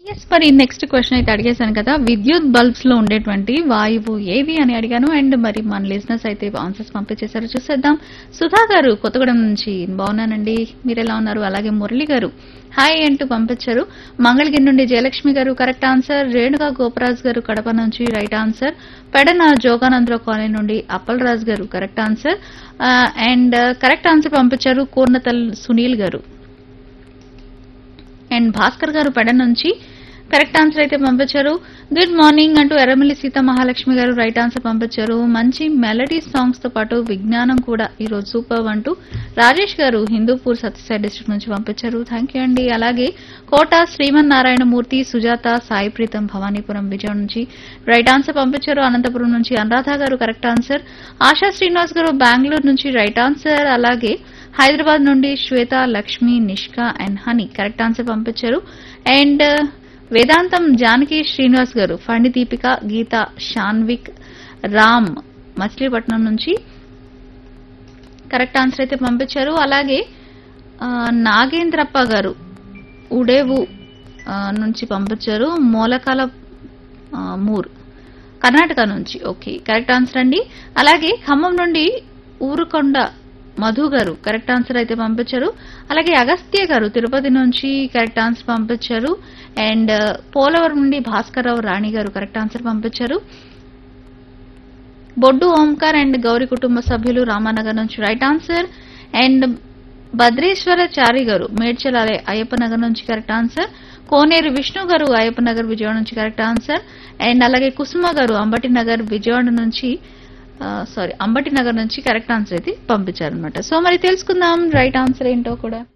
yes మరి next question అయితే అడిగేశాను కదా విద్యుత్ బల్బ్స్ లో ఉండేటువంటి వాయువు ఏది అని అడిగాను అండ్ మరి మన లిజినెస్ అయితే ఆన్సర్స్ పంపించేశారు చూసేద్దాం సుధా గారు కొత్తగూడెం నుంచి బాగున్నానండి మీరు ఎలా ఉన్నారు అలాగే మురళి గారు హాయ్ అంటూ పంపించారు మంగళగిరి నుండి జయలక్ష్మి గారు కరెక్ట్ ఆన్సర్ రేణుగా గోపరాజ్ గారు కడప నుంచి right answer Pedana Joganandra colony నుండి Appal Raj garu correct answer and correct answer పంపించారు కూర్నతల్ సునీల్ గారు అండ్ భాస్కర్ గారు పెడ నుంచి కరెక్ట్ ఆన్సర్ అయితే పంపించారు గుడ్ మార్నింగ్ అంటూ ఎర్రమల్లి సీత మహాలక్ష్మి గారు రైట్ ఆన్సర్ పంపించారు మంచి మెలడీ సాంగ్స్ తో పాటు విజ్ఞానం కూడా ఈ రోజు సూపర్ అంటూ రాజేష్ గారు హిందూపూర్ సత్యసాయి డిస్ట్రిక్ట్ నుంచి పంపించారు థ్యాంక్ యూ అండి అలాగే కోట శ్రీమన్ నారాయణ మూర్తి సుజాత సాయి ప్రీతం భవానీపురం విజయం నుంచి రైట్ ఆన్సర్ పంపించారు అనంతపురం నుంచి అనురాధ గారు కరెక్ట్ ఆన్సర్ ఆశా శ్రీనివాస్ గారు బెంగళూరు నుంచి రైట్ ఆన్సర్ అలాగే హైదరాబాద్ నుండి Swetha Lakshmi Nishka and Honey correct answer పంపించారు అండ్ వేదాంతం జానకి శ్రీనివాస్ గారు ఫణి దీపిక గీత షాన్విక్ రామ్ మచిలీపట్నం నుంచి కరెక్ట్ ఆన్సర్ అయితే పంపించారు అలాగే ఆ, నాగేంద్రప్ప గారు ఉడేవు ఆ, నుంచి పంపించారు మూలకాల ఆ, మూర్ కర్ణాటక నుంచి ఓకే కరెక్ట్ ఆన్సర్ అండి అలాగే ఖమ్మం నుండి ఊరుకొండ మధు గారు కరెక్ట్ ఆన్సర్ అయితే పంపించారు అలాగే అగస్త్య గారు తిరుపతి నుంచి కరెక్ట్ ఆన్సర్ పంపించారు అండ్ పోలవరం నుండి భాస్కర్ రావు రాణి గారు కరెక్ట్ ఆన్సర్ పంపించారు బొడ్డు ఓంకార్ అండ్ గౌరీ కుటుంబ సభ్యులు రామానగర్ నుంచి right answer and Bhadreswara Chari garu Medchal అలే అయ్యప్ప నగర్ నుంచి కరెక్ట్ ఆన్సర్ కోనేరు విష్ణు గారు అయ్యప్ప నగర్ విజయవాడ నుంచి కరెక్ట్ ఆన్సర్ అండ్ అలాగే కుసుమ గారు అంబటి నగర్ విజయవాడ నుంచి సారీ అంబటి నగర్ నుంచి కరెక్ట్ ఆన్సర్ అయితే పంపించారనమాట సో మరి తెలుసుకుందాం రైట్ ఆన్సర్ ఏంటో కూడా